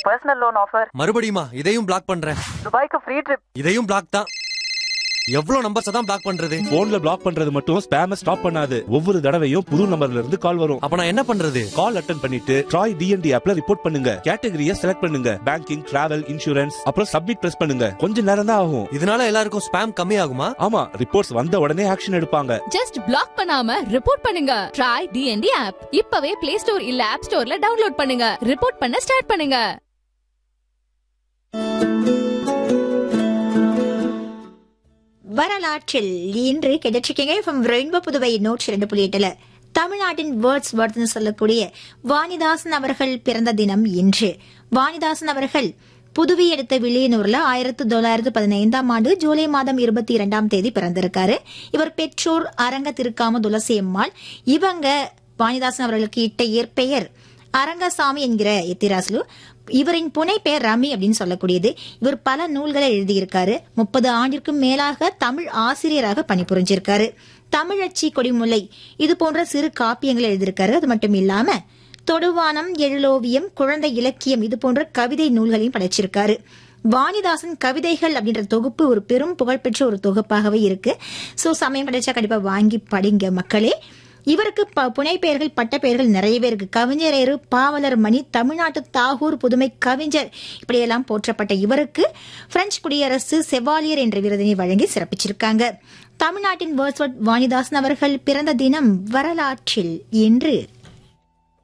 personal loan offer மறுபடியுமா இதையும் black பண்றேன் துபாய்க்கு ஃப்ரீ ட்ரிப் இதையும் பிளாக் தான் எவ்வளவு நம்பர்ஸ் தான் பிளாக் பண்றது போன்ல பிளாக் பண்றது மட்டும் ஸ்பேம ஸ்டாப் பண்ணாது ஒவ்வொரு தடவையும் புது நம்பர்ல இருந்து கால் வரும் அப்ப நான் என்ன பண்றது கால் அட்டன் பண்ணிட்டு ட்ராய் டிஎன்டி ஆப்ல ரிப்போர்ட் பண்ணுங்க கேட்டகரிய செலக்ட் பண்ணுங்க பேங்கிங் டிராவல் இன்சூரன்ஸ் அப்புறம் சப்மிட் பிரஸ் பண்ணுங்க கொஞ்ச நேரம் தான் ஆகும் இதனால எல்லாருக்கும் ஸ்பேம் கம்மி ஆகுமா ஆமா ரிப்போர்ட்ஸ் வந்த உடனே ஆக்ஷன் எடுப்பாங்க ஜஸ்ட் பிளாக் பண்ணாம ரிப்போர்ட் பண்ணுங்க ட்ரை டிஎன்டி ஆப் இப்பவே பிளே ஸ்டோர் இல்ல ஆப் ஸ்டோர்ல டவுன்லோட் பண்ணுங்க ரிப்போர்ட் பண்ண ஸ்டார்ட் பண்ணுங்க வரலாற்றில் இன்று கிடைச்சிருக்கீங்க ஃப்ரம் ரெயின்போ புதுவை நூற்றி ரெண்டு புள்ளி எட்டுல தமிழ்நாட்டின் வேர்ட்ஸ் வேர்ட்ஸ்னு சொல்லக்கூடிய வாணிதாசன் அவர்கள் பிறந்த தினம் இன்று வாணிதாசன் அவர்கள் புதுவை எடுத்த வில்லியனூர்ல ஆயிரத்தி தொள்ளாயிரத்து பதினைந்தாம் ஆண்டு ஜூலை மாதம் இருபத்தி இரண்டாம் தேதி பிறந்திருக்காரு இவர் பெற்றோர் அரங்க திருக்காம துளசி அம்மாள் இவங்க வாணிதாசன் அவர்களுக்கு இட்ட இயற்பெயர் அரங்கசாமி என்கிற எத்திராசுலு இவரின் புனை பெயர் ரமி அப்படின்னு சொல்லக்கூடியது இவர் பல நூல்களை எழுதியிருக்காரு முப்பது ஆண்டிற்கும் மேலாக தமிழ் ஆசிரியராக பணிபுரிஞ்சிருக்காரு தமிழச்சி கொடிமுல்லை இது போன்ற சிறு காப்பியங்களை எழுதியிருக்காரு அது மட்டும் இல்லாம தொடுவானம் எழிலோவியம் குழந்தை இலக்கியம் இது போன்ற கவிதை நூல்களையும் படைச்சிருக்காரு வாணிதாசன் கவிதைகள் அப்படின்ற தொகுப்பு ஒரு பெரும் புகழ்பெற்ற ஒரு தொகுப்பாகவே இருக்கு சோ சமயம் கிடைச்சா கண்டிப்பா வாங்கி படிங்க மக்களே இவருக்கு ப- புனைப்பெயர்கள் பட்டப்பெயர்கள் நிறையவே இருக்கு கவிஞரேறு பாவலர் மணி தமிழ்நாட்டு தாகூர் புதுமை கவிஞர் இப்படியெல்லாம் போற்றப்பட்ட இவருக்கு பிரெஞ்சு குடியரசு செவாலியர் என்ற விருதினை வழங்கி சிறப்பிச்சிருக்காங்க தமிழ்நாட்டின் வேர்ஸ்வர்ட் வாணிதாசன் அவர்கள் பிறந்த தினம் வரலாற்றில் இன்று